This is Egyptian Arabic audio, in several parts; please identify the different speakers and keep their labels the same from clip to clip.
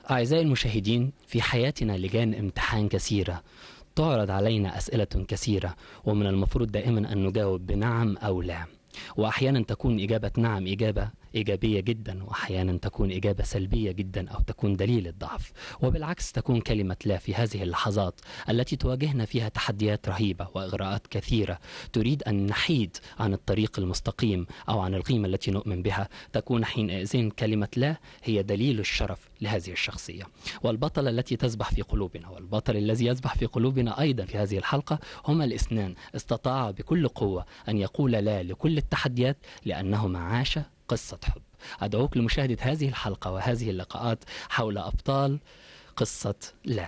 Speaker 1: أعزائي المشاهدين في حياتنا لجان امتحان كثيرة تعرض علينا أسئلة كثيرة ومن المفروض دائما أن نجاوب بنعم أو لا وأحيانا تكون إجابة نعم إجابة إيجابية جدا وأحيانا تكون إجابة سلبية جدا أو تكون دليل الضعف وبالعكس تكون كلمة لا في هذه اللحظات التي تواجهنا فيها تحديات رهيبة وإغراءات كثيرة تريد أن نحيد عن الطريق المستقيم أو عن القيمة التي نؤمن بها تكون حينئذ كلمة لا هي دليل الشرف لهذه الشخصية والبطل التي تسبح في قلوبنا والبطل الذي يسبح في قلوبنا أيضا في هذه الحلقة هما الاثنان استطاع بكل قوة أن يقول لا لكل التحديات لأنهما عاش قصة حب أدعوك لمشاهدة هذه الحلقة وهذه اللقاءات حول أبطال قصة لا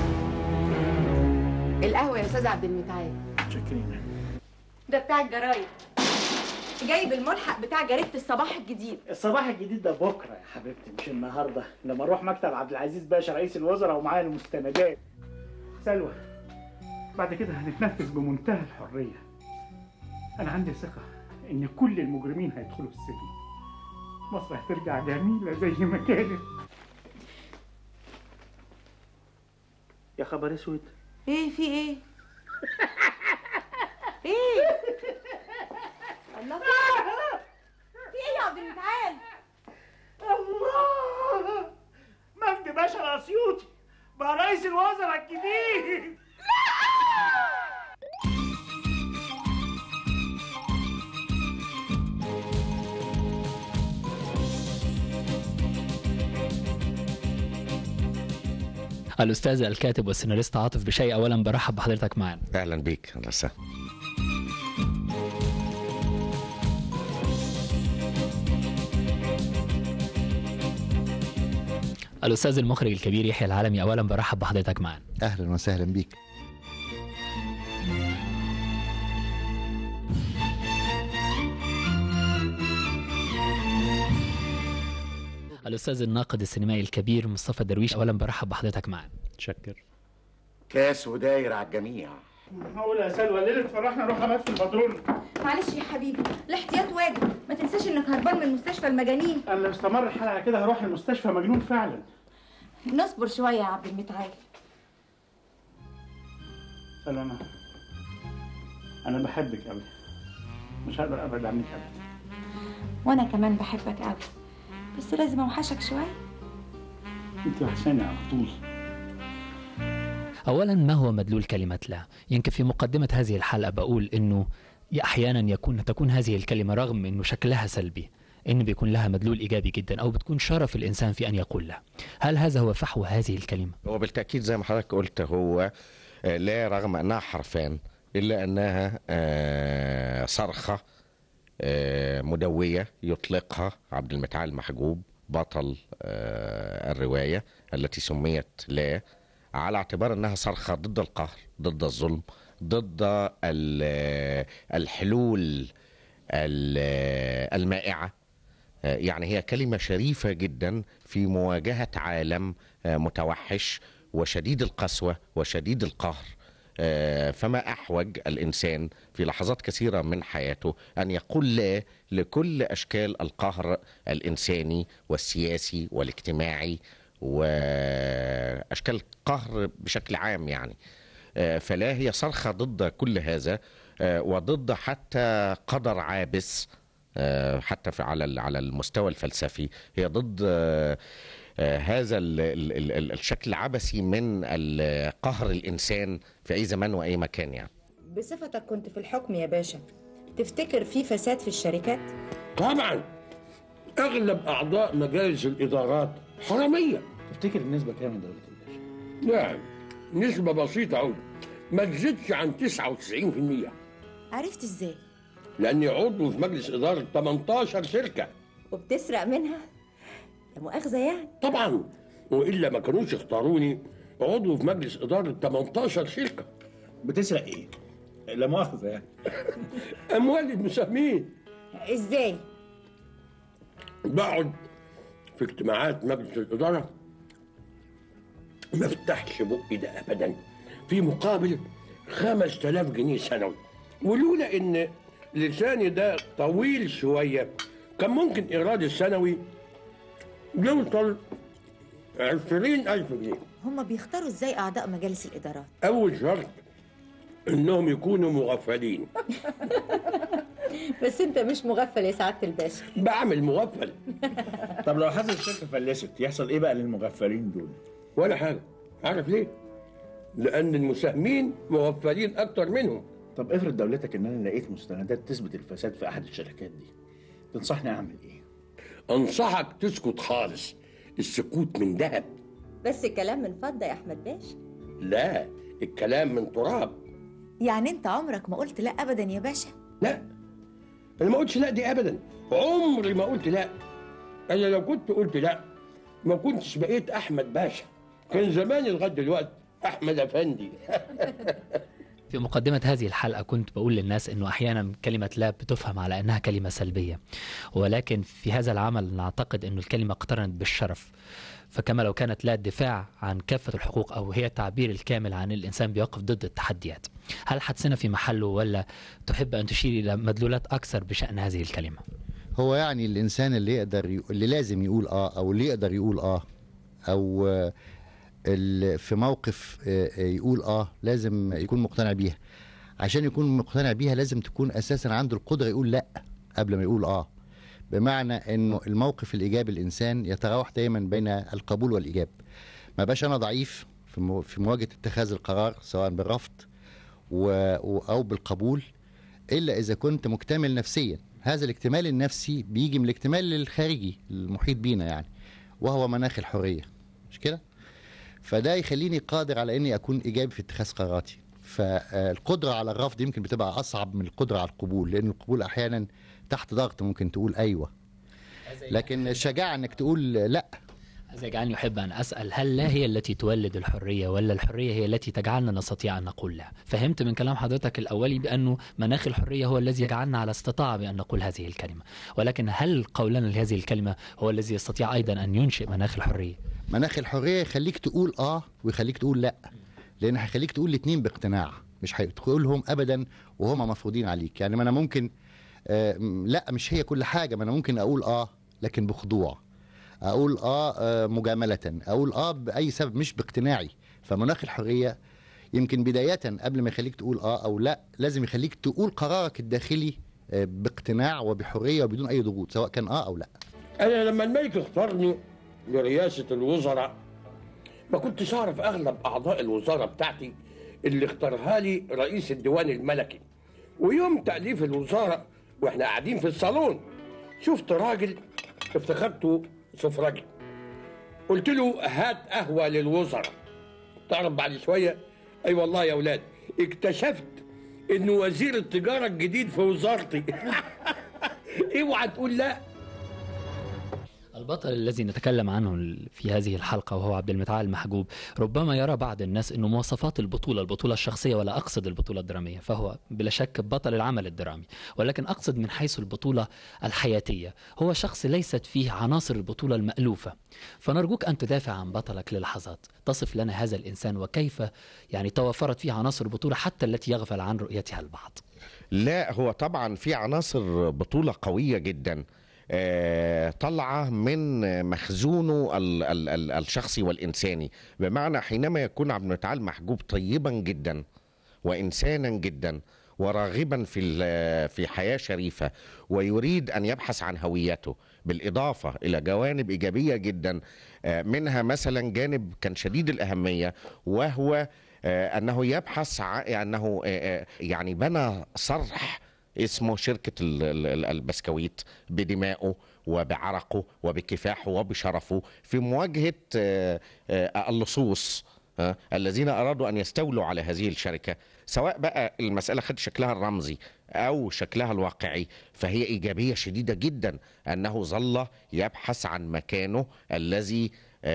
Speaker 2: القهوة يا أستاذ عبد المتعال ده بتاع الجرايد جايب الملحق بتاع جريدة الصباح الجديد
Speaker 3: الصباح الجديد ده بكره يا حبيبتي مش النهارده لما اروح مكتب عبد العزيز باشا رئيس الوزراء ومعايا المستندات سلوى بعد كده هنتنفذ بمنتهى الحريه انا عندي ثقه ان كل المجرمين هيدخلوا السجن مصر هترجع جميله زي ما كانت يا خبر اسود
Speaker 2: ايه في ايه؟ ايه؟ الله في ايه؟ في ايه يا عبد المتعال؟
Speaker 3: الله مجدي باشا الاسيوطي بقى رئيس الوزراء الجديد
Speaker 1: الأستاذ الكاتب والسيناريست عاطف بشيء أولا برحب بحضرتك معنا
Speaker 4: اهلا بيك اهلا وسهلا
Speaker 1: الأستاذ المخرج الكبير يحيى العالمي أولا برحب بحضرتك معنا
Speaker 5: اهلا وسهلا بيك
Speaker 1: الأستاذ الناقد السينمائي الكبير مصطفى درويش أولا برحب بحضرتك معنا
Speaker 6: شكر
Speaker 7: كاس وداير على الجميع
Speaker 3: هقول يا سلوى ليله فرحنا نروح امات في البدرون
Speaker 2: معلش يا حبيبي الاحتياط واجب ما تنساش انك هربان من مستشفى المجانين
Speaker 3: انا لو استمر الحال على كده هروح المستشفى مجنون فعلا
Speaker 2: نصبر شوية يا عبد المتعال
Speaker 3: سلوى انا انا بحبك قوي مش هقدر ابعد عنك ابدا
Speaker 2: وانا كمان بحبك قوي بس لازم اوحشك شوية
Speaker 3: انت وحشاني على طول
Speaker 1: أولا ما هو مدلول كلمة لا يمكن في مقدمة هذه الحلقة بقول أنه أحيانا يكون تكون هذه الكلمة رغم أنه شكلها سلبي إن بيكون لها مدلول إيجابي جدا أو بتكون شرف الإنسان في أن يقول لا هل هذا هو فحوى هذه الكلمة؟
Speaker 4: هو بالتاكيد زي ما حضرتك قلت هو آه، لا رغم انها حرفان الا انها آه، صرخه آه، مدويه يطلقها عبد المتعال محجوب بطل آه، الروايه التي سميت لا على اعتبار انها صرخه ضد القهر ضد الظلم ضد ال- الحلول ال- المائعه آه، يعني هي كلمة شريفة جدا في مواجهة عالم آه، متوحش وشديد القسوة وشديد القهر آه، فما أحوج الإنسان في لحظات كثيرة من حياته أن يقول لا لكل أشكال القهر الإنساني والسياسي والاجتماعي وأشكال القهر بشكل عام يعني آه، فلا هي صرخة ضد كل هذا آه، وضد حتى قدر عابس آه، حتى في على ال- على المستوى الفلسفي هي ضد آه، آه، هذا ال- ال- ال- ال- الشكل العبثي من ال- قهر الانسان في اي زمان واي مكان يعني
Speaker 8: بصفتك كنت في الحكم يا باشا تفتكر في فساد في الشركات؟
Speaker 9: طبعا اغلب اعضاء مجالس الادارات حراميه
Speaker 6: تفتكر النسبة كام يا دولة الباشا؟
Speaker 9: يعني نسبه بسيطه قوي ما تزيدش عن 99%
Speaker 8: عرفت ازاي؟
Speaker 9: لاني عضو في مجلس اداره 18 شركه
Speaker 8: وبتسرق منها؟ لا مؤاخذة يعني
Speaker 9: طبعا والا ما كانوش اختاروني عضو في مجلس اداره 18 شركه
Speaker 6: بتسرق ايه؟ لا مؤاخذة يعني
Speaker 9: اموال المساهمين
Speaker 8: ازاي؟
Speaker 9: بقعد في اجتماعات مجلس الإدارة ما افتحش بقي ده أبدا في مقابل خمس تلاف جنيه سنوي ولولا إن لساني ده طويل شوية كان ممكن إيرادي السنوي يوصل عشرين ألف جنيه
Speaker 8: هما بيختاروا ازاي اعضاء مجالس الادارات
Speaker 9: أول شرط إنهم يكونوا مغفلين
Speaker 8: بس انت مش مغفل يا سعاده الباشا
Speaker 9: بعمل مغفل
Speaker 6: طب لو حصل الشركه فلست يحصل ايه بقى للمغفلين دول؟
Speaker 9: ولا حاجة عارف ليه؟ لأن المساهمين مغفلين أكتر منهم
Speaker 6: طب افرض دولتك ان انا لقيت مستندات تثبت الفساد في احد الشركات دي تنصحني اعمل ايه؟
Speaker 9: أنصحك تسكت خالص السكوت من ذهب
Speaker 8: بس الكلام من فضه يا احمد باشا
Speaker 9: لا الكلام من تراب
Speaker 8: يعني انت عمرك ما قلت لا ابدا يا باشا
Speaker 9: لا انا ما قلتش لا دي ابدا عمري ما قلت لا انا لو كنت قلت لا ما كنتش بقيت احمد باشا كان زماني لغايه دلوقتي احمد افندي
Speaker 1: في مقدمة هذه الحلقة كنت بقول للناس أنه أحيانا كلمة لا بتفهم على أنها كلمة سلبية ولكن في هذا العمل نعتقد أنه الكلمة اقترنت بالشرف فكما لو كانت لا الدفاع عن كافة الحقوق أو هي التعبير الكامل عن الإنسان بيقف ضد التحديات هل حدسنا في محله ولا تحب أن تشير إلى مدلولات أكثر بشأن هذه الكلمة
Speaker 5: هو يعني الانسان اللي يقدر ي... اللي لازم يقول اه او اللي يقدر يقول اه او آه، اللي في موقف آه، آه، يقول اه لازم يكون مقتنع بيها عشان يكون مقتنع بيها لازم تكون اساسا عنده القدره يقول لا قبل ما يقول اه بمعنى انه الموقف الايجابي الانسان يتراوح دايما بين القبول والايجاب ما باش انا ضعيف في مو- في مواجهه اتخاذ القرار سواء بالرفض و... و- او بالقبول الا اذا كنت مكتمل نفسيا هذا الاكتمال النفسي بيجي من الاكتمال الخارجي المحيط بينا يعني وهو مناخ الحريه مش كده فده يخليني قادر على اني اكون ايجابي في اتخاذ قراراتي فالقدره على الرفض يمكن بتبقى اصعب من القدره على القبول لان القبول احيانا تحت ضغط ممكن تقول ايوه لكن الشجاعه انك تقول لا
Speaker 1: هذا يجعلني أحب أن أسأل هل لا هي التي تولد الحرية ولا الحرية هي التي تجعلنا نستطيع أن نقول لا فهمت من كلام حضرتك الأولي بأنه مناخ الحرية هو الذي يجعلنا على استطاعة بأن نقول هذه الكلمة ولكن هل قولنا لهذه الكلمة هو الذي يستطيع أيضا أن ينشئ مناخ الحرية
Speaker 5: مناخ الحريه يخليك تقول اه ويخليك تقول لا لان هيخليك تقول الاثنين باقتناع مش هتقولهم ابدا وهما مفروضين عليك يعني ما انا ممكن آه م- لا مش هي كل حاجه ما انا ممكن اقول اه لكن بخضوع اقول آه, اه مجامله اقول اه باي سبب مش باقتناعي فمناخ الحريه يمكن بدايه قبل ما يخليك تقول اه او لا لازم يخليك تقول قرارك الداخلي آه باقتناع وبحريه وبدون اي ضغوط سواء كان اه او لا
Speaker 9: انا لما الملك اختارني لرئاسه الوزراء ما كنتش اعرف اغلب اعضاء الوزاره بتاعتي اللي اختارها لي رئيس الديوان الملكي ويوم تاليف الوزاره واحنا قاعدين في الصالون شفت راجل افتخرته سفراجي قلت له هات قهوه للوزراء تعرف بعد شويه اي أيوة والله يا اولاد اكتشفت انه وزير التجاره الجديد في وزارتي اوعى تقول لا
Speaker 1: البطل الذي نتكلم عنه في هذه الحلقة وهو عبد المتعال محجوب ربما يرى بعض الناس أنه مواصفات البطولة البطولة الشخصية ولا أقصد البطولة الدرامية فهو بلا شك بطل العمل الدرامي ولكن أقصد من حيث البطولة الحياتية هو شخص ليست فيه عناصر البطولة المألوفة فنرجوك أن تدافع عن بطلك للحظات تصف لنا هذا الإنسان وكيف يعني توفرت فيه عناصر البطولة حتى التي يغفل عن رؤيتها البعض
Speaker 4: لا هو طبعا في عناصر بطولة قوية جدا آه، طالعة من مخزونه ال- ال- ال- الشخصي والإنساني بمعنى حينما يكون عبد المتعال محجوب طيبا جدا وإنسانا جدا وراغبا في ال- في حياة شريفة ويريد أن يبحث عن هويته بالإضافة إلى جوانب إيجابية جدا آه، منها مثلا جانب كان شديد الأهمية وهو آه، أنه يبحث عن أنه آه، آه، يعني بنى صرح اسمه شركة ال- ال- ال- البسكويت بدمائه وبعرقه وبكفاحه وبشرفه في مواجهة آه، آه، اللصوص آه، الذين أرادوا أن يستولوا على هذه الشركة سواء بقى المسألة خد شكلها الرمزي أو شكلها الواقعي فهي إيجابية شديدة جدا أنه ظل يبحث عن مكانه الذي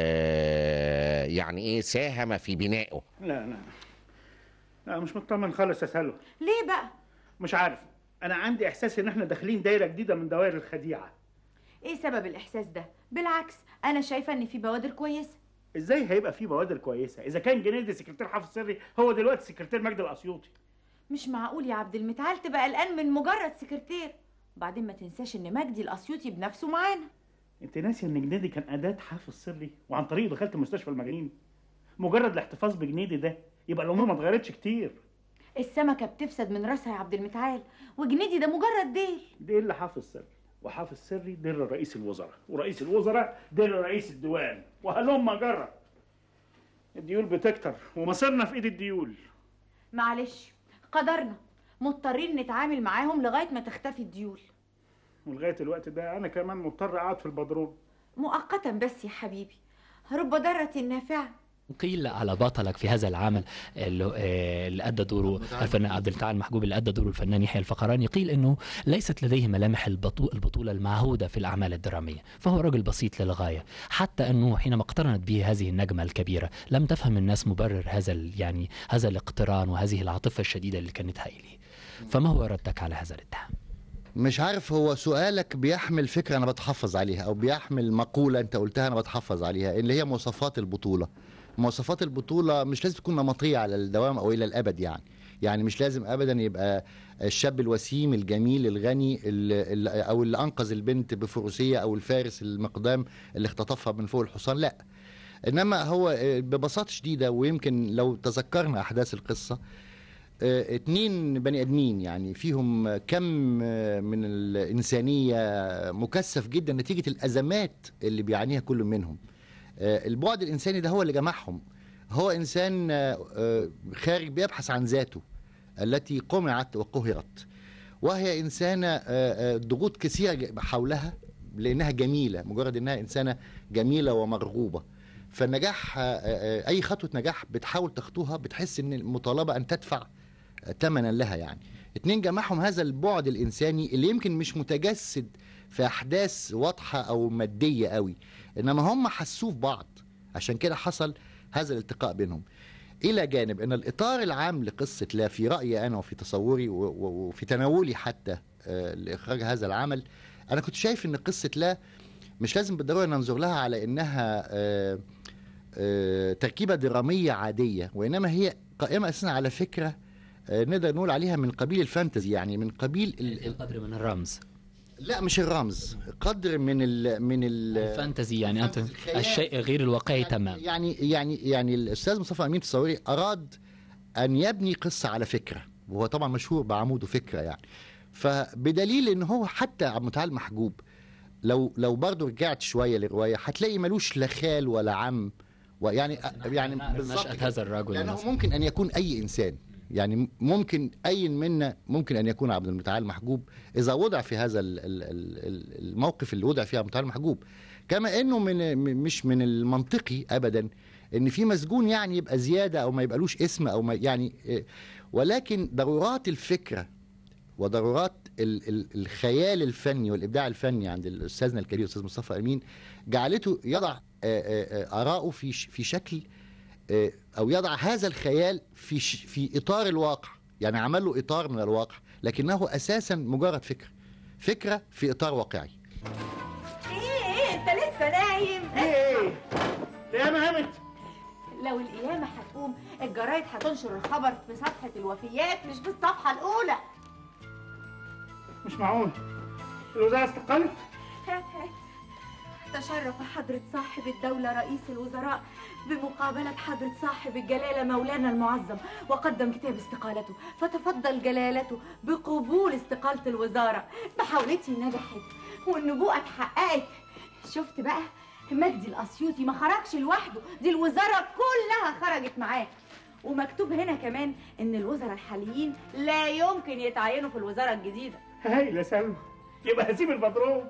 Speaker 4: آه، يعني إيه ساهم في بنائه
Speaker 3: لا لا لا مش مطمن خالص يا سلوى
Speaker 2: ليه بقى
Speaker 3: مش عارف انا عندي احساس ان احنا داخلين دايره جديده من دوائر الخديعه
Speaker 2: ايه سبب الاحساس ده بالعكس انا شايفه ان في بوادر كويسه
Speaker 3: ازاي هيبقى في بوادر كويسه اذا كان جنيدي سكرتير حافظ سري هو دلوقتي سكرتير مجدي الاسيوطي
Speaker 2: مش معقول يا عبد المتعال تبقى قلقان من مجرد سكرتير وبعدين ما تنساش ان مجدي الاسيوطي بنفسه معانا
Speaker 3: انت ناسي ان جنيدي كان اداه حافظ سري وعن طريقه دخلت مستشفى المجانين مجرد الاحتفاظ بجنيدي ده يبقى الامور ما اتغيرتش كتير
Speaker 2: السمكه بتفسد من راسها يا عبد المتعال وجنيدي ده مجرد ديل
Speaker 3: ديل اللي حافظ سري وحافظ سري ديل رئيس الوزراء ورئيس الوزراء ديل رئيس الديوان وهلم جرى الديول بتكتر ومصيرنا في ايد الديول
Speaker 2: معلش قدرنا مضطرين نتعامل معاهم لغايه ما تختفي الديول
Speaker 3: ولغايه الوقت ده انا كمان مضطر اقعد في البدروم
Speaker 2: مؤقتا بس يا حبيبي رب ضرة نافعة
Speaker 1: قيل على بطلك في هذا العمل اللي آه، اللي ادى دوره الفنان عبد التعال محجوب اللي ادى دوره الفنان يحيى الفخراني قيل انه ليست لديه ملامح البطو- البطوله المعهوده في الاعمال الدراميه فهو رجل بسيط للغايه حتى انه حينما اقترنت به هذه النجمه الكبيره لم تفهم الناس مبرر هذا ال- يعني هذا الاقتران وهذه العاطفه الشديده اللي كانت هائله فما هو ردك على هذا الاتهام
Speaker 5: مش عارف هو سؤالك بيحمل فكرة أنا بتحفظ عليها أو بيحمل مقولة أنت قلتها أنا بتحفظ عليها اللي هي مواصفات البطولة مواصفات البطولة مش لازم تكون نمطية على الدوام أو إلى الأبد يعني يعني مش لازم أبدا يبقى الشاب الوسيم الجميل الغني اللي اللي- أو اللي أنقذ البنت بفروسية أو الفارس المقدام اللي اختطفها من فوق الحصان لا إنما هو آه، ببساطة شديدة ويمكن لو تذكرنا أحداث القصة آه، اتنين بني ادمين يعني فيهم كم آه، من الانسانيه مكثف جدا نتيجه الازمات اللي بيعانيها كل منهم آه، البعد الانساني ده هو اللي جمعهم هو انسان آه، آه، خارج بيبحث عن ذاته التي قمعت وقهرت وهي انسانه آه، آه، ضغوط كثيره ج- حولها لانها جميله مجرد انها انسانه جميله ومرغوبه فالنجاح آه، آه، اي خطوه نجاح بتحاول تخطوها بتحس ان المطالبه ان تدفع ثمنا لها يعني اتنين جمعهم هذا البعد الانساني اللي يمكن مش متجسد في احداث واضحه او ماديه قوي انما هم حسوه في بعض عشان كده حصل هذا الالتقاء بينهم الى جانب ان الاطار العام لقصه لا في رايي انا وفي تصوري و- و- وفي تناولي حتى آه، لاخراج هذا العمل انا كنت شايف ان قصه لا مش لازم بالضروره ننظر لها على انها آه، آه، تركيبه دراميه عاديه وانما هي قائمه اساسا على فكره آه، نقدر نقول عليها من قبيل الفانتزي يعني من قبيل ال...
Speaker 1: القدر من الرمز
Speaker 5: لا مش الرمز قدر من ال... من ال...
Speaker 1: الفانتزي يعني انت الشيء غير الواقعي تمام
Speaker 5: يعني يعني يعني الاستاذ مصطفى امين تصوري اراد ان يبني قصه على فكره وهو طبعا مشهور بعموده فكره يعني فبدليل ان هو حتى عبد المتعال محجوب لو لو برضه رجعت شويه للروايه هتلاقي ملوش لا خال ولا عم ويعني يعني بالظبط
Speaker 1: نشأة
Speaker 5: كده.
Speaker 1: هذا الرجل
Speaker 5: لانه
Speaker 1: مثلاً.
Speaker 5: ممكن ان يكون اي انسان يعني ممكن اي منا ممكن ان يكون عبد المتعال محجوب اذا وضع في هذا ال- ال- ال- ال- الموقف اللي وضع فيه عبد المتعال محجوب كما انه من م- مش من المنطقي ابدا ان في مسجون يعني يبقى زياده او ما يبقالوش اسم او ما يعني إيه، ولكن ضرورات الفكره وضرورات ال- ال- الخيال الفني والابداع الفني عند استاذنا الكبير الاستاذ مصطفى امين جعلته يضع آه، آه، آه، اراءه في ش- في شكل آه، او يضع هذا الخيال في ش- في اطار الواقع يعني عمل له اطار من الواقع لكنه اساسا مجرد فكره فكره في اطار واقعي
Speaker 2: ايه ايه انت لسه نايم
Speaker 3: ايه القيامة قامت
Speaker 2: لو القيامة هتقوم الجرايد هتنشر الخبر في صفحة الوفيات مش في الصفحة الأولى
Speaker 3: مش معقول الوزارة استقالت
Speaker 2: تشرف حضرة صاحب الدولة رئيس الوزراء بمقابلة حضرة صاحب الجلالة مولانا المعظم وقدم كتاب استقالته فتفضل جلالته بقبول استقالة الوزارة محاولتي نجحت والنبوءة اتحققت شفت بقى مجدي الأسيوطي ما خرجش لوحده دي الوزارة كلها خرجت معاه ومكتوب هنا كمان ان الوزراء الحاليين لا يمكن يتعينوا في الوزارة الجديدة
Speaker 3: هايل يا سلمى يبقى هسيب البدروم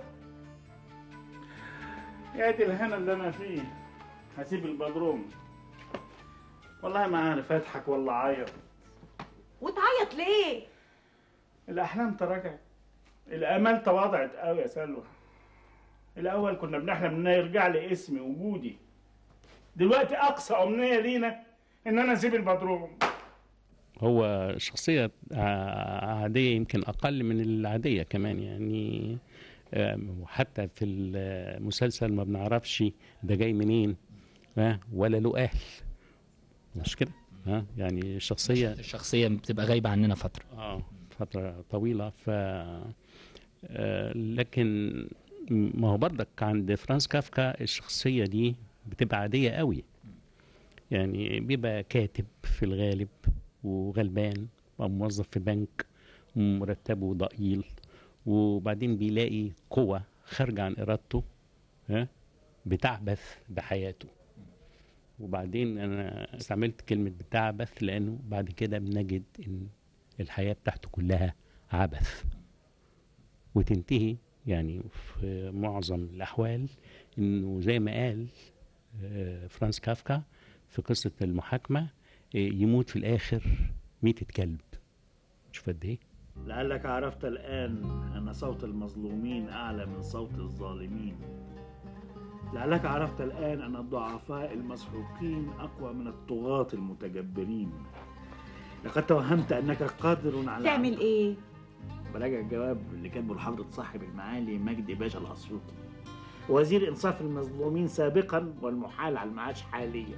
Speaker 3: يا دي الهنا اللي انا فيه هسيب البدروم والله ما عارف اضحك ولا اعيط
Speaker 2: وتعيط ليه؟
Speaker 3: الاحلام تراجعت الامال تواضعت قوي يا سلوى الاول كنا بنحلم ان يرجع لي اسمي وجودي دلوقتي اقصى امنيه لينا ان انا اسيب البدروم
Speaker 10: هو شخصية ع- عادية يمكن أقل من العادية كمان يعني آم، وحتى في المسلسل ما بنعرفش ده جاي منين ها، ولا له أهل مش كده ها يعني الشخصية
Speaker 1: الشخصية بتبقى غايبة عننا فترة
Speaker 10: اه فترة طويلة ف آه، لكن ما هو برضك عند فرانس كافكا الشخصية دي بتبقى عادية قوي يعني بيبقى كاتب في الغالب وغلبان أو موظف في بنك مرتبه ضئيل وبعدين بيلاقي قوة خارجة عن إرادته ها بتعبث بحياته وبعدين أنا استعملت كلمة بتعبث لأنه بعد كده بنجد إن الحياة بتاعته كلها عبث وتنتهي يعني في معظم الأحوال إنه زي ما قال آه، فرانس كافكا في قصة المحاكمة آه، يموت في الآخر ميتة كلب شوف قد إيه
Speaker 3: لعلك عرفت الآن أن صوت المظلومين أعلى من صوت الظالمين لعلك عرفت الآن أن الضعفاء المسحوقين أقوى من الطغاة المتجبرين لقد توهمت أنك قادر على
Speaker 2: تعمل ايه
Speaker 3: براجع الجواب اللي كاتبه لحضرة صاحب المعالي مجدي باشا الأسيوطي وزير إنصاف المظلومين سابقا والمحال على المعاش حاليا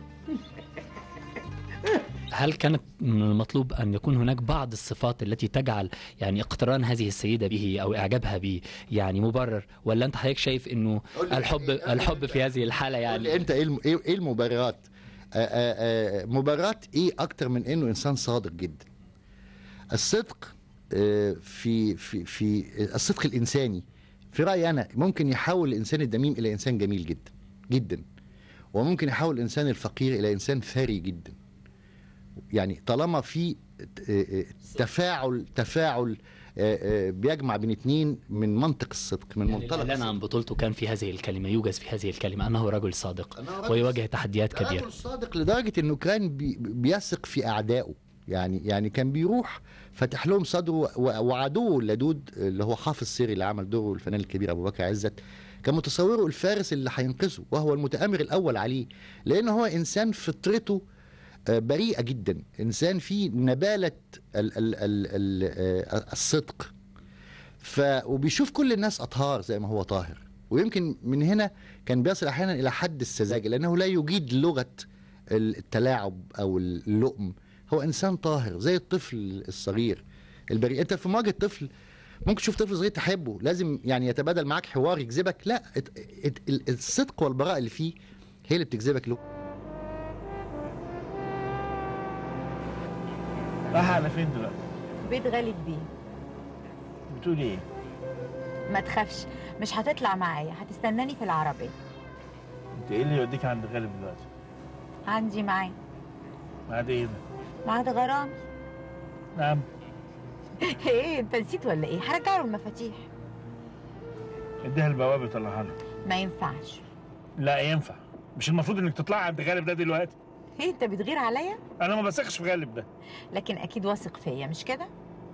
Speaker 1: هل كانت من المطلوب أن يكون هناك بعض الصفات التي تجعل يعني اقتران هذه السيدة به أو إعجابها به يعني مبرر ولا أنت حضرتك شايف أنه
Speaker 5: قول لي-
Speaker 1: الحب الحب في هذه الحالة
Speaker 5: قول
Speaker 1: يعني
Speaker 5: لي انت ايه الم- ايه إيه المبررات آه، آه، آه، مبررات ايه اكتر من انه انسان صادق جدا الصدق آه، في في في الصدق الانساني في رايي انا ممكن يحول الانسان الدميم الى انسان جميل جدا جدا وممكن يحول الانسان الفقير الى انسان ثري جدا يعني طالما في آه، آه، تفاعل تفاعل آه، آه، بيجمع بين اتنين من منطق الصدق من
Speaker 1: يعني
Speaker 5: منطلق
Speaker 1: الإعلان
Speaker 5: الصدق.
Speaker 1: عن بطولته كان في هذه الكلمة يوجز في هذه الكلمة أنه رجل صادق
Speaker 5: أنه رجل
Speaker 1: ويواجه تحديات
Speaker 5: ده
Speaker 1: كبيرة
Speaker 5: رجل صادق لدرجه انه كان بي بيثق في اعدائه يعني يعني كان بيروح فاتح لهم صدره و- وعدوه اللدود اللي هو حافظ سيري اللي عمل دوره الفنان الكبير ابو بكر عزت كان متصوره الفارس اللي هينقذه وهو المتآمر الاول عليه لان هو انسان فطرته آه، بريئه جدا انسان فيه نباله ال ال ال ال آه، الصدق ف وبيشوف كل الناس اطهار زي ما هو طاهر ويمكن من هنا كان بيصل احيانا الى حد السذاجه لانه لا يجيد لغه التلاعب او اللؤم هو انسان طاهر زي الطفل الصغير البريء انت في مواجهه طفل ممكن تشوف طفل صغير تحبه لازم يعني يتبادل معاك حوار يجذبك لا ات- ات- ال- الصدق والبراءه اللي فيه هي اللي بتجذبك له
Speaker 3: راح على فين دلوقتي؟
Speaker 8: بيت غالب بيه
Speaker 3: بتقولي إيه؟
Speaker 8: ما تخافش مش هتطلع معايا هتستناني في العربية
Speaker 3: أنت إيه اللي يوديك عند غالب دلوقتي؟
Speaker 8: عندي معاه
Speaker 3: بعد إيه ده؟
Speaker 8: ميعاد غرام
Speaker 3: نعم
Speaker 8: ايه انت نسيت ولا ايه هرجع له المفاتيح
Speaker 3: اديها البوابة طلعها له
Speaker 8: ما ينفعش
Speaker 3: لا ينفع مش المفروض انك تطلعي عند غالب ده دلوقتي
Speaker 8: ايه انت بتغير عليا
Speaker 3: انا ما بثقش في غالب ده
Speaker 8: لكن اكيد واثق فيا مش كده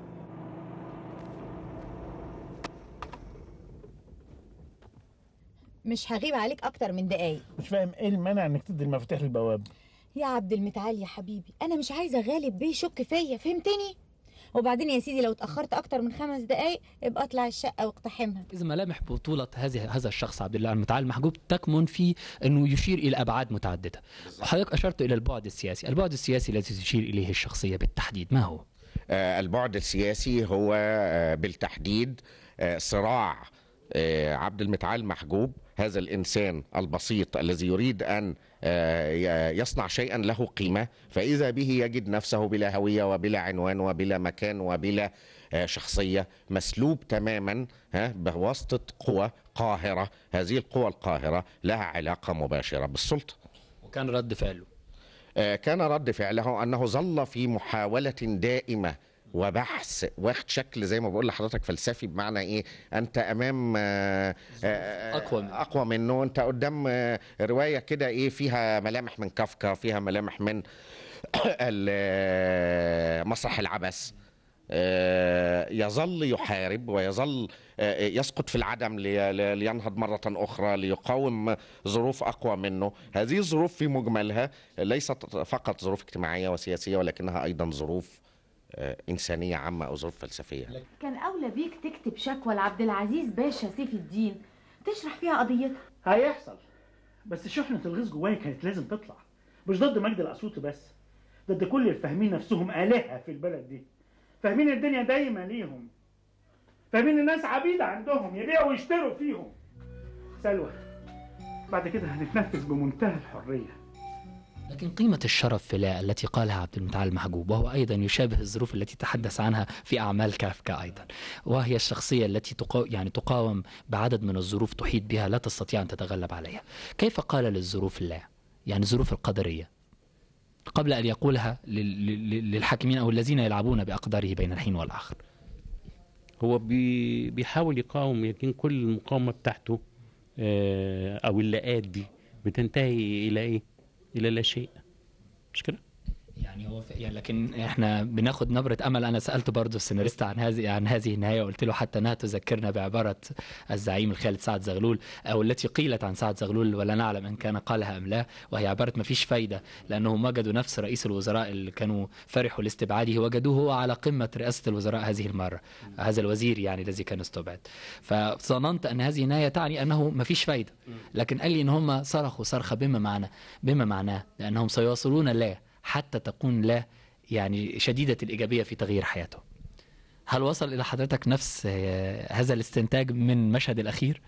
Speaker 8: مش هغيب عليك اكتر من دقايق
Speaker 3: مش فاهم ايه المانع انك تدي المفاتيح للبواب
Speaker 8: يا عبد المتعال يا حبيبي انا مش عايزه غالب بيه يشك فيا فهمتني وبعدين يا سيدي لو اتاخرت اكتر من خمس دقايق ابقى اطلع الشقه واقتحمها
Speaker 1: إذا ملامح بطولة هذه هذا الشخص عبد الله المتعال المحجوب تكمن في أنه يشير إلى أبعاد متعددة وحضرتك أشرت إلى البعد السياسي البعد السياسي الذي تشير إليه الشخصية بالتحديد ما هو؟
Speaker 4: آه، البعد السياسي هو آه، بالتحديد آه، صراع آه، عبد المتعال محجوب هذا الانسان البسيط الذي يريد ان آه، ي- يصنع شيئا له قيمه فاذا به يجد نفسه بلا هويه وبلا عنوان وبلا مكان وبلا آه، شخصيه مسلوب تماما ها بواسطه قوى قاهره هذه القوى القاهره لها علاقه مباشره بالسلطه
Speaker 1: وكان رد فعله
Speaker 4: آه، كان رد فعله انه ظل في محاوله دائمه وبحث واخد شكل زي ما بقول لحضرتك فلسفي بمعنى ايه انت امام آه، آه،
Speaker 1: أقوى منه.
Speaker 4: اقوى منه انت قدام آه، روايه كده ايه فيها ملامح من كافكا فيها ملامح من ال- آه، مسرح العبث آه، يظل يحارب ويظل آه، يسقط في العدم لي- لي- لينهض مرة أخرى ليقاوم ظروف أقوى منه هذه الظروف في مجملها ليست فقط ظروف اجتماعية وسياسية ولكنها أيضا ظروف آه، إنسانية عامة أو ظروف فلسفية
Speaker 2: كان أولى بيك تكتب شكوى لعبد العزيز باشا سيف الدين تشرح فيها قضيتها
Speaker 3: هيحصل بس شحنة الغيظ جوايا كانت لازم تطلع مش ضد مجد الأسيوطي بس ضد كل الفاهمين نفسهم آلهة في البلد دي فاهمين الدنيا دايما ليهم فاهمين الناس عبيد عندهم يبيعوا ويشتروا فيهم سلوى بعد كده هنتنفس بمنتهى الحريه
Speaker 1: لكن قيمة الشرف في لا التي قالها عبد المتعال محجوب وهو أيضا يشابه الظروف التي تحدث عنها في أعمال كافكا أيضا وهي الشخصية التي تقا... يعني تقاوم بعدد من الظروف تحيط بها لا تستطيع أن تتغلب عليها كيف قال للظروف لا يعني الظروف القدرية قبل أن يقولها لل... لل- للحاكمين أو الذين يلعبون بأقداره بين الحين والآخر
Speaker 10: هو بي بيحاول يقاوم لكن كل المقاومه بتاعته آه، او اللاءات دي بتنتهي الى ايه؟ الى لا شيء مش كده؟
Speaker 1: يعني هو ف... يعني لكن احنا بناخد نبرة امل انا سالت برضه السيناريست عن هذه عن هذه النهايه وقلت له حتى انها تذكرنا بعباره الزعيم الخالد سعد زغلول او التي قيلت عن سعد زغلول ولا نعلم ان كان قالها ام لا وهي عباره ما فيش فايده لانهم وجدوا نفس رئيس الوزراء اللي كانوا فرحوا لاستبعاده وجدوه هو على قمه رئاسه الوزراء هذه المره هذا الوزير يعني الذي كان استبعد فظننت ان هذه النهايه تعني انه ما فيش فايده لكن قال لي ان هم صرخوا صرخه بما معنى بما معناه لانهم سيواصلون لا حتى تكون لا يعني شديدة الإيجابية في تغيير حياته هل وصل إلى حضرتك نفس آه، هذا الاستنتاج من المشهد الأخير؟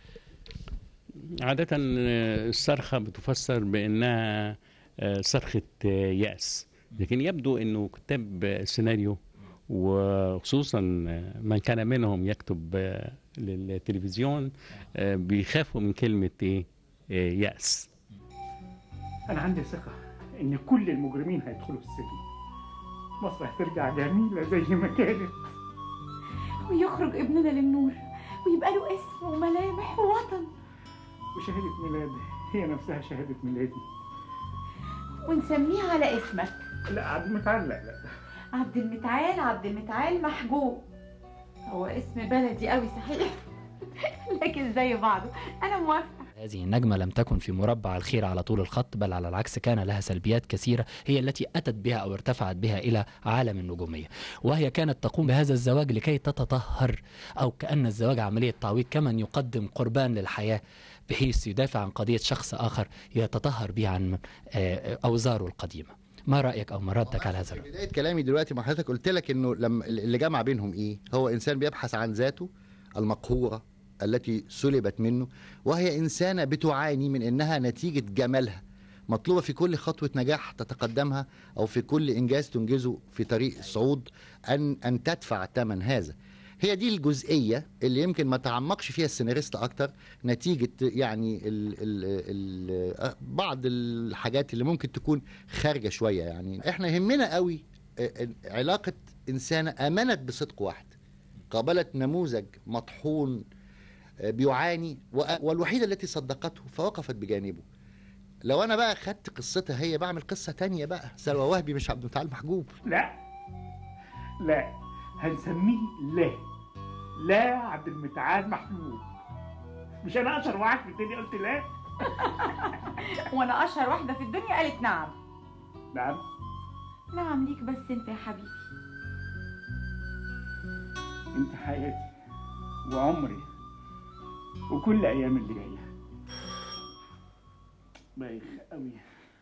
Speaker 10: عادة آه، الصرخة بتفسر بأنها آه، صرخة آه، يأس لكن يبدو أنه كتاب السيناريو وخصوصا آه، من كان منهم يكتب آه، للتلفزيون آه، بيخافوا من كلمة إيه آه، يأس
Speaker 3: انا عندي ثقه ان كل المجرمين هيدخلوا السجن مصر هترجع جميله زي ما كانت
Speaker 2: ويخرج ابننا للنور ويبقى له اسم وملامح ووطن
Speaker 3: وشهاده ميلاد هي نفسها شهاده ميلادي
Speaker 2: ونسميه على اسمك
Speaker 3: لا عبد المتعال لا لا
Speaker 2: عبد المتعال عبد المتعال محجوب هو اسم بلدي قوي صحيح لكن زي بعضه انا موافقه
Speaker 1: هذه النجمة لم تكن في مربع الخير على طول الخط بل على العكس كان لها سلبيات كثيرة هي التي أتت بها أو ارتفعت بها إلى عالم النجومية وهي كانت تقوم بهذا الزواج لكي تتطهر أو كأن الزواج عملية تعويض كمن يقدم قربان للحياة بحيث يدافع عن قضية شخص آخر يتطهر به عن آه، أوزاره القديمة ما رأيك أو ما ردك على هذا الرأي؟
Speaker 5: بدايه كلامي دلوقتي مع حضرتك قلت لك انه لما اللي جمع بينهم ايه هو انسان بيبحث عن ذاته المقهوره التي سلبت منه وهي انسانه بتعاني من انها نتيجه جمالها مطلوبه في كل خطوه نجاح تتقدمها او في كل انجاز تنجزه في طريق الصعود ان ان تدفع ثمن هذا هي دي الجزئيه اللي يمكن ما تعمقش فيها السيناريست اكتر نتيجه يعني ال ال ال بعض الحاجات اللي ممكن تكون خارجه شويه يعني احنا يهمنا قوي آه، علاقه انسانه امنت بصدق واحد قابلت نموذج مطحون آه، بيعاني وأ- والوحيده التي صدقته فوقفت بجانبه لو انا بقى خدت قصتها هي بعمل قصه تانية بقى سلوى وهبي مش عبد المتعال محجوب
Speaker 3: لا لا هنسميه لا لا عبد المتعال محمود مش انا اشهر واحد في الدنيا قلت لا
Speaker 2: وانا اشهر واحده في الدنيا قالت نعم
Speaker 3: نعم
Speaker 2: نعم ليك بس انت يا حبيبي
Speaker 3: انت حياتي وعمري وكل ايام اللي جايه بايخ قوي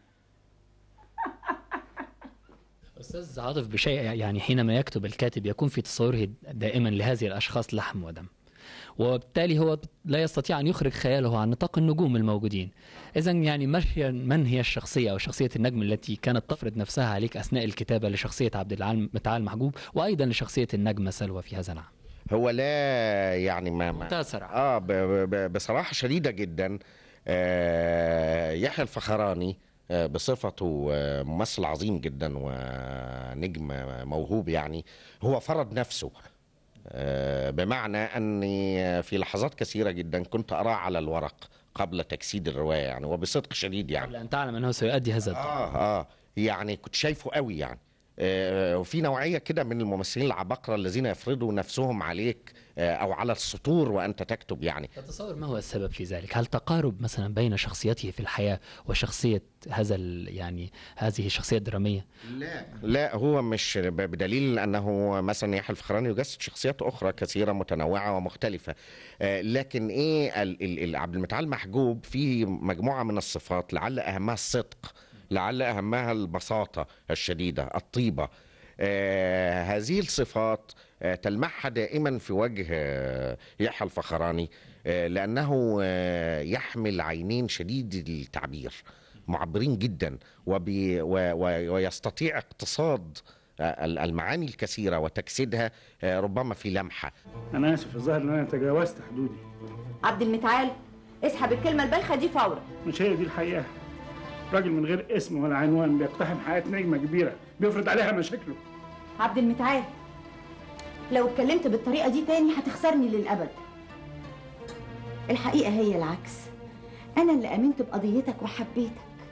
Speaker 1: أستاذ عاطف بشيء يعني حينما يكتب الكاتب يكون في تصوره دائما لهذه الأشخاص لحم ودم وبالتالي هو لا يستطيع أن يخرج خياله عن نطاق النجوم الموجودين إذا يعني ما هي من هي الشخصية أو شخصية النجم التي كانت تفرض نفسها عليك أثناء الكتابة لشخصية عبد العال متعال محجوب وأيضا لشخصية النجمة سلوى في هذا العام
Speaker 4: هو لا يعني ما, ما
Speaker 1: منتهى الصراحة.
Speaker 4: اه ب ب بصراحه شديده جدا آه يحيى الفخراني آه بصفته آه ممثل عظيم جدا ونجم موهوب يعني هو فرض نفسه آه بمعنى اني في لحظات كثيره جدا كنت اراه على الورق قبل تجسيد الروايه يعني وبصدق شديد يعني
Speaker 1: قبل أن تعلم أنه سيؤدي هذا الدور
Speaker 4: اه اه يعني كنت شايفه قوي يعني آه، وفي نوعيه كده من الممثلين العباقره الذين يفرضوا نفسهم عليك آه، او على السطور وانت تكتب يعني
Speaker 1: تتصور ما هو السبب في ذلك؟ هل تقارب مثلا بين شخصيته في الحياة وشخصية هذا ال- يعني هذه الشخصية الدرامية؟
Speaker 4: لا لا هو مش ب- بدليل انه مثلا يحيى الفخراني يجسد شخصيات اخرى كثيره متنوعه ومختلفه آه، لكن ايه ال- ال- ال- عبد المتعال محجوب فيه مجموعه من الصفات لعل اهمها الصدق لعل اهمها البساطه الشديده الطيبه آه هذه الصفات آه، تلمعها دائما في وجه آه، يحيى الفخراني آه، لأنه آه، يحمل عينين شديد التعبير معبرين جدا وبي و و ويستطيع اقتصاد آه، المعاني الكثيرة وتجسيدها آه، ربما في لمحة
Speaker 3: انا اسف الظاهر ان انا تجاوزت حدودي
Speaker 2: عبد المتعال اسحب الكلمة البايخة دي فورا
Speaker 3: مش هي دي الحقيقه راجل من غير اسم ولا عنوان بيقتحم حياه نجمه كبيره بيفرض عليها مشاكله
Speaker 2: عبد المتعال لو اتكلمت بالطريقة دي تاني هتخسرني للأبد الحقيقة هي العكس أنا اللي آمنت بقضيتك وحبيتك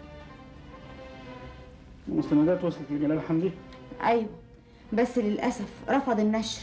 Speaker 3: المستندات وصلت لجلال حمدي
Speaker 2: أيوة بس للأسف رفض النشر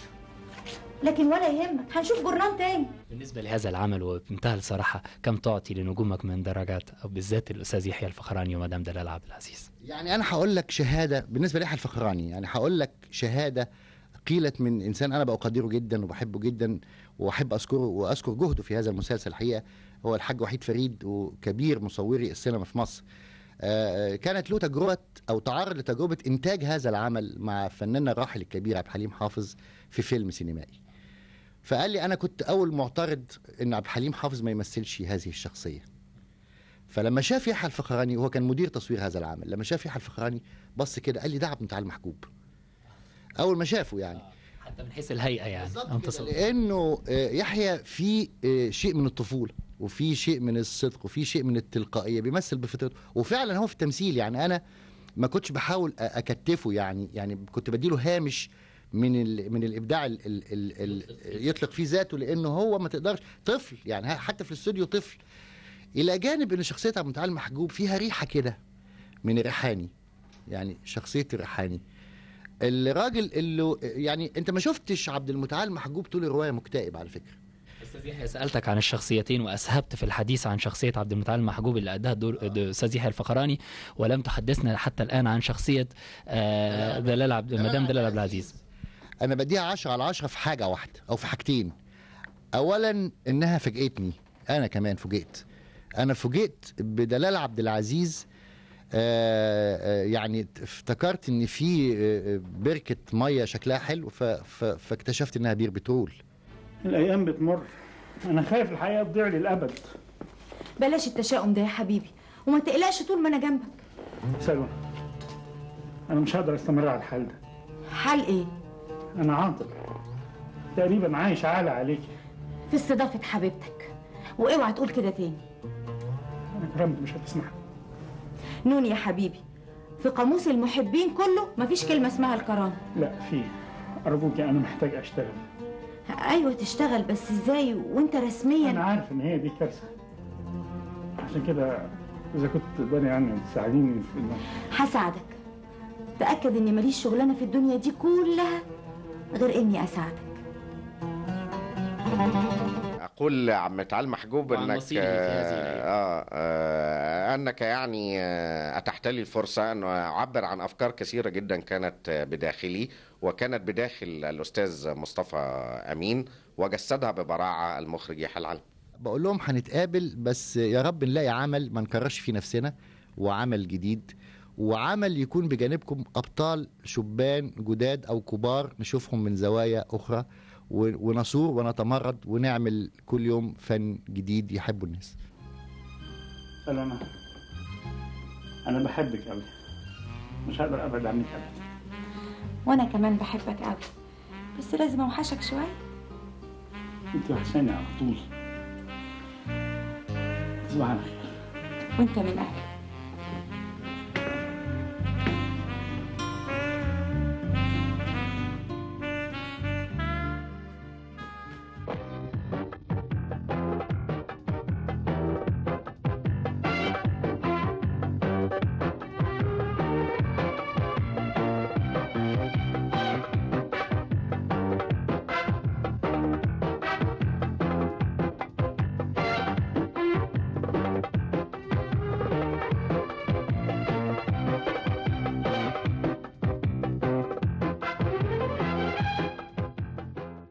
Speaker 2: لكن ولا يهمك هنشوف جرنان تاني
Speaker 1: بالنسبة لهذا العمل وبمنتهى الصراحة كم تعطي لنجومك من درجات أو بالذات الأستاذ يحيى الفخراني ومدام دلال عبد العزيز
Speaker 5: يعني انا هقول لك شهاده بالنسبه ليحيى الفخراني يعني هقول لك شهاده قيلت من انسان انا بقدره جدا وبحبه جدا واحب اذكره واذكر جهده في هذا المسلسل الحقيقه هو الحاج وحيد فريد وكبير مصوري السينما في مصر آه، كانت له تجربه او تعرض لتجربه انتاج هذا العمل مع فناننا الراحل الكبير عبد الحليم حافظ في فيلم سينمائي فقال لي انا كنت اول معترض ان عبد الحليم حافظ ما يمثلش هذه الشخصيه فلما شاف يحيى الفخراني وهو كان مدير تصوير هذا العمل لما شاف يحيى الفخراني بص كده قال لي ده عبد المتعال محجوب اول ما شافه يعني
Speaker 1: حتى من حيث الهيئة يعني أو
Speaker 5: كده
Speaker 1: تصور.
Speaker 5: لانه آه، يحيى في آه، شيء من الطفوله وفي شيء من الصدق وفي شيء من التلقائيه بيمثل بفطرته وفعلا هو في التمثيل يعني انا ما كنتش بحاول أ- اكتفه يعني يعني كنت بديله هامش من ال من الابداع ال ال ال ال يطلق فيه ذاته لانه هو ما تقدرش طفل يعني حتى في الاستوديو طفل الى جانب ان شخصيه عبد المتعال محجوب فيها ريحه كده من الريحاني يعني شخصيه الريحاني الراجل اللي يعني انت ما شفتش عبد المتعال محجوب طول الروايه مكتئب على فكره
Speaker 1: أستاذ يحيى سألتك عن الشخصيتين وأسهبت في الحديث عن شخصية عبد المتعال المحجوب اللي أداها دور دور أستاذ يحيى الفخراني ولم تحدثنا حتى الآن عن شخصية آه، دلال عبد مدام دلال عبد العزيز
Speaker 5: انا بديها 10 على 10 في حاجه واحده او في حاجتين اولا انها فاجئتني انا كمان فوجئت انا فوجئت بدلال عبد العزيز آه، آه، يعني افتكرت ان في آه، بركه ميه شكلها حلو ف- ف- فاكتشفت انها بير بترول
Speaker 3: الايام بتمر انا خايف الحقيقه تضيع للابد
Speaker 2: بلاش التشاؤم ده يا حبيبي وما تقلقش طول ما أنا جنبك
Speaker 3: سلوى انا مش هقدر استمر على الحال ده
Speaker 2: حال إيه؟
Speaker 3: انا عاطل تقريبا عايش عالة عليكي
Speaker 2: في استضافة حبيبتك واوعى تقول كده تاني
Speaker 3: انا كرمت مش هتسمح
Speaker 2: نون يا حبيبي في قاموس المحبين كله مفيش كلمة اسمها الكرامة
Speaker 3: لا في ارجوكي انا محتاج اشتغل
Speaker 2: ايوه تشتغل بس ازاي وانت رسميا
Speaker 3: انا عارف ان هي دي كارثه عشان كده اذا كنت تقدري يعني تساعديني في إن
Speaker 2: هساعدك تأكد اني ماليش شغلانة في الدنيا دي كلها غير اني اساعدك
Speaker 4: أقول عم متعال محجوب
Speaker 1: وعن
Speaker 4: أنك
Speaker 1: مصيري في هذه
Speaker 4: آه آه أنك يعني آه أتحت لي الفرصة أن أعبر عن أفكار كثيرة جدا كانت آه، بداخلي وكانت بداخل الأستاذ مصطفى أمين وجسدها ببراعة المخرج يحيى العلم
Speaker 5: بقول لهم هنتقابل بس يا رب نلاقي عمل ما نكررش فيه نفسنا وعمل جديد وعمل يكون بجانبكم ابطال شبان جداد او كبار نشوفهم من زوايا اخرى و- ونصور ونتمرد ونعمل كل يوم فن جديد يحبه الناس
Speaker 3: سلامة انا بحبك قوي مش هقدر ابعد عنك ابدا
Speaker 2: وانا كمان بحبك قوي بس لازم اوحشك شوية
Speaker 3: انت وحشاني على طول تصبح على خير
Speaker 2: وانت من اهلي